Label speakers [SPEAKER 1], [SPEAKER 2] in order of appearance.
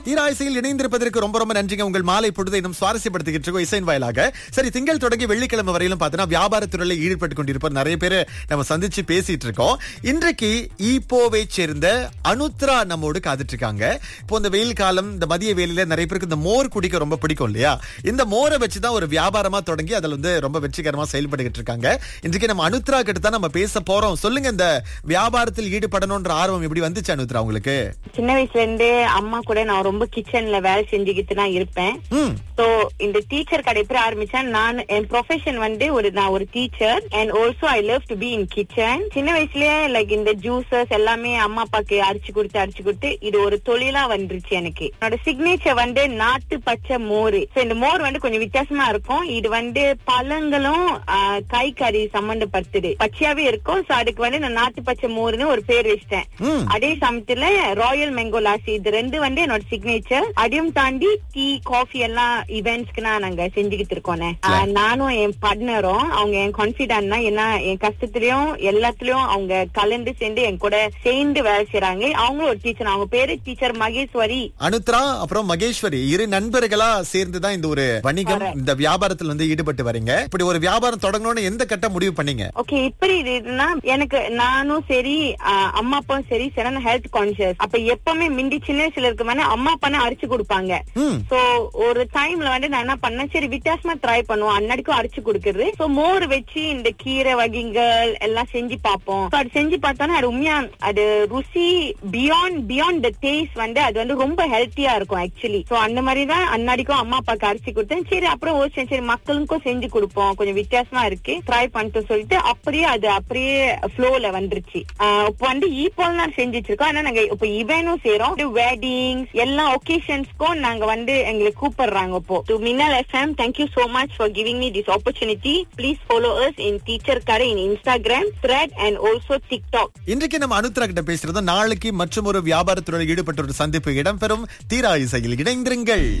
[SPEAKER 1] தீராயிசையில் இணைந்திருப்பதற்கு ரொம்ப ரொம்ப நன்றிங்க உங்கள் மாலை பொழுதை இன்னும் சுவாரஸ்யப்படுத்திக்கிட்டு இருக்கோம் இசைன் வாயிலாக சரி திங்கள் தொடங்கி வெள்ளிக்கிழமை வரையிலும் பார்த்தீங்கன்னா வியாபாரத்துறையில ஈடுபட்டு கொண்டிருப்போர் நிறைய பேர் நம்ம சந்திச்சு பேசிட்டு இருக்கோம் இன்றைக்கு ஈப்போவை சேர்ந்த அனுத்ரா நம்மோடு காத்துட்டு இருக்காங்க இப்போ இந்த வெயில் காலம் இந்த மதிய வேலையில நிறைய பேருக்கு இந்த மோர் குடிக்க ரொம்ப பிடிக்கும் இல்லையா இந்த மோரை வச்சுதான் ஒரு வியாபாரமா தொடங்கி அதுல வந்து ரொம்ப வெற்றிகரமா செயல்பட்டுக்கிட்டு இருக்காங்க இன்றைக்கு நம்ம அனுத்ரா கிட்ட தான் நம்ம பேச போறோம் சொல்லுங்க இந்த வியாபாரத்தில் ஈடுபடணும்ன்ற ஆர்வம் எப்படி வந்துச்சு அனுத்ரா உங்களுக்கு
[SPEAKER 2] சின்ன வயசுல இருந்து அம்மா கூட நான் ரொம்ப கிச்சன்ல வேலை செஞ்சுக்கிட்டு தான் இருப்பேன்
[SPEAKER 1] ம்
[SPEAKER 2] சோ இந்த டீச்சர் கடை எப்படி ஆரம்பிச்சேன் நான் என் ப்ரொஃபஷன் வந்து ஒரு நான் ஒரு teacher and also I love to be in kitchen சின்ன வயசுலயே லைக் இந்த ஜூசஸ் எல்லாமே அம்மா அப்பாக்கு அரிச்சு கொடுத்து அரிச்சு கொடுத்து இது ஒரு தொழிலா வந்துருச்சு எனக்கு என்னோட சிக்னேச்சர் வந்து நாட்டு பச்சை மோர் சோ இந்த மோர் வந்து கொஞ்சம் வித்தியாசமா இருக்கும் இது வந்து பழங்களும் ஆஹ், காய்கறி சம்பந்தப்பட்டது பச்சையாவே இருக்கும் சோ அதுக்கு வந்து நான் நாட்டு பச்சை மோர்னு ஒரு பேர் வச்சிட்டேன்
[SPEAKER 1] ம்
[SPEAKER 2] அதே சமயத்துல ராயல் மேங்கோ லாசி இது ரெண்டு வந்து என்னோட சிக்னேச்சர் அதையும் தாண்டி டீ காஃபி எல்லாம் இவெண்ட்ஸ்க்கு நான் நாங்க செஞ்சுக்கிட்டு இருக்கோனே ஆஹ் நானும் என் பார்ட்னரும் அவங்க என் கான்பிடன்ட் தான் ஏன்னா என் கஷ்டத்துலயும் எல்லாத்துலயும் அவங்க கலந்து சேர்ந்து என் கூட சேர்ந்து வேலை செய்றாங்க அவங்களும் ஒரு டீச்சர் அவங்க பேரு டீச்சர் மகேஸ்வரி
[SPEAKER 1] அனுத்ரா அப்புறம் மகேஸ்வரி இரு நண்பர்களா சேர்ந்துதான் இந்த ஒரு வணிகம் இந்த வியாபாரத்தில் வந்து ஈடுபட்டு வரீங்க இப்படி ஒரு வியாபாரம் தொடங்கணும்னு எந்த கட்டம் முடிவு பண்ணீங்க
[SPEAKER 2] ஓகே இப்படி இதுனா எனக்கு நானும் சரி ஆஹ் அம்மா அப்பாவும் சரி சரியான ஹெல்த் கான்சியஸ் அப்ப எப்பவுமே மிண்டி சின்ன வயசுல இருக்க மாதிரி அம்மா அப்பா அரிச்சு கொடுப்பாங்க
[SPEAKER 1] ம்
[SPEAKER 2] சோ ஒரு டைம்ல வந்து நான் என்ன பண்ணேன் சரி வித்தியாசமா ட்ரை பண்ணுவோம் அன்னடிக்கும் அரைச்சு கொடுக்கறது சோ மோர் வச்சு இந்த கீரை வகைகள் எல்லாம் செஞ்சு பார்ப்போம் So, அது செஞ்சு பார்த்தோன்னா அது உண்மையா அது ருசி பியாண்ட் பியாண்ட் த டேஸ்ட் வந்து அது வந்து ரொம்ப ஹெல்த்தியா இருக்கும் ஆக்சுவலி சோ அந்த மாதிரி தான் அன்னாடிக்கும் அம்மா அப்பாக்கு அரைச்சு கொடுத்தேன் சரி அப்புறம் யோசிச்சேன் சரி மக்களுக்கும் செஞ்சு கொடுப்போம் கொஞ்சம் வித்தியாசமா இருக்கு ட்ரை பண்ணிட்டு சொல்லிட்டு அப்படியே அது அப்படியே ஃப்ளோல வந்துருச்சு ஆஹ் இப்ப வந்து ஈப்போல் நான் செஞ்சு வச்சிருக்கோம் ஆனா நாங்க இப்ப இவனும் செய்யறோம் வெட்டிங்ஸ் எல்லா ஒகேஷன்ஸ்க்கும் நாங்க வந்து எங்களை கூப்பிடுறாங்க இப்போ to Minnal FM thank you so much for giving me this opportunity please follow us in teacher கடை in Instagram thread and also TikTok
[SPEAKER 1] இன்றைக்கு நம்ம அனுத்ரா கிட்ட பேசுறது நாளைக்கு மற்றும் ஒரு வியாபாரத்துறையில் ஈடுபட்ட ஒரு சந்திப்பு இடம்பெறும் தீரா இசையில் இணைந்திருங்கள்